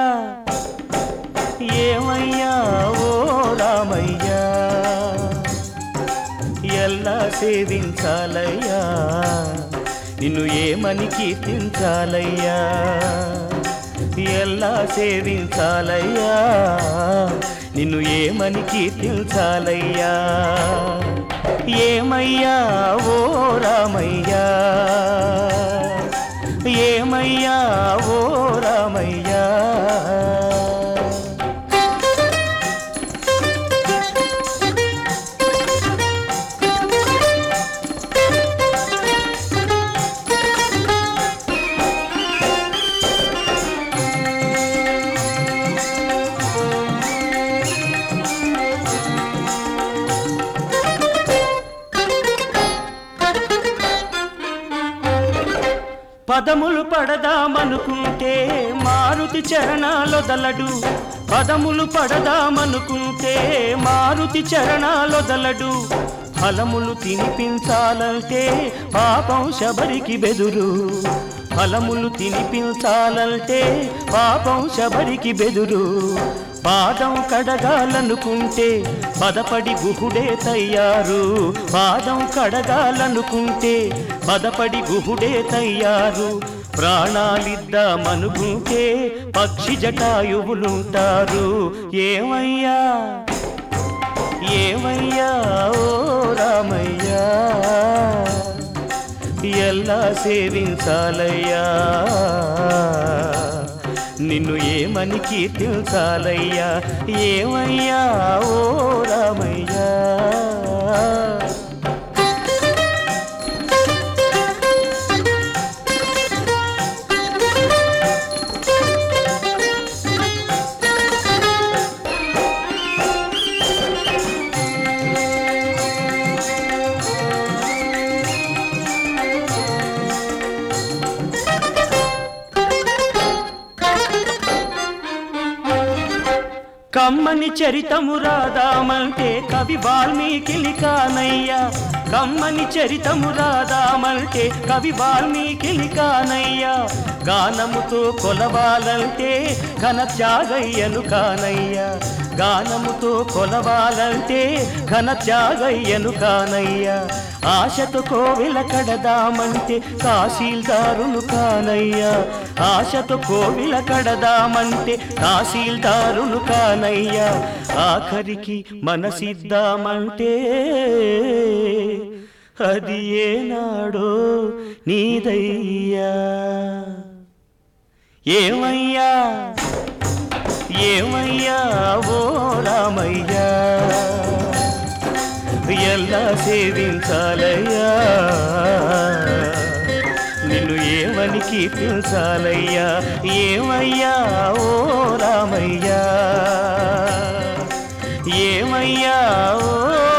ఏమయ్యా ఓ రామయ్యా ఎలా సేవించాలయ్యా నిన్ను ఏమని కీర్తించాలయ్యా ఎలా సేవించాలయ్యా నిన్ను ఏమని కీర్తించాలయ్యా ఏమయ్యా ఓ రామయ్యా ఏమయ్యా ఓ రామయ్యా పదములు పడదామనుకుంటే మారుతి చరణాలొదలడు పదములు పడదామనుకుంటే మారుతి చరణాలొదలడు ఫలములు తినిపించాలంటే పాపం శబరికి బెదురు ఫలములు తినిపించాలంటే పాపం శబరికి బెదురు పాదం కడగాలనుకుంటే పదపడి గుహుడే తయ్యారు పాదం కడగాలనుకుంటే పదపడి గుహుడే తయ్యారు ప్రాణాలిద్దామనుకుంటే పక్షి జటాయువులుంటారు ఏమయ్యా ఏమయ్యా ఓ రామయ్యా ఎలా సేవించాలయ్యా నిన్ను ఏమని కీర్తించాలయ్యా ఏమయ్యా ఓ రామయ్యా కమ్మని చరితము రాదామంటే కవి వాల్మీకిలి కానయ్యా కమ్మని చరితము రాదామంటే కవి వాల్మీకిలి కానయ్యా గానముతో కొలవాలంటే ఘన త్యాగయ్యను కానయ్యా గానముతో కొలవాలంటే ఘన త్యాగయ్యను కానయ్యా ఆశతో కోవిల కడదామంటే తహసీల్దారును కానయ్యా ఆశతో కోవిల కడదామంటే తహసీల్దారును కానయ్యా ఆఖరికి మనసిద్దామంటే అది ఏనాడో నీదయ్యా ఏమయ్యా ఏమయ్యా ఓ రామయ్యా ఎలా సేవించాలయ్యా నిన్ను ఏమని కీర్తించాలయ్యా ఏమయ్యా ఓ రామయ్యా ఏమయ్యా ఓ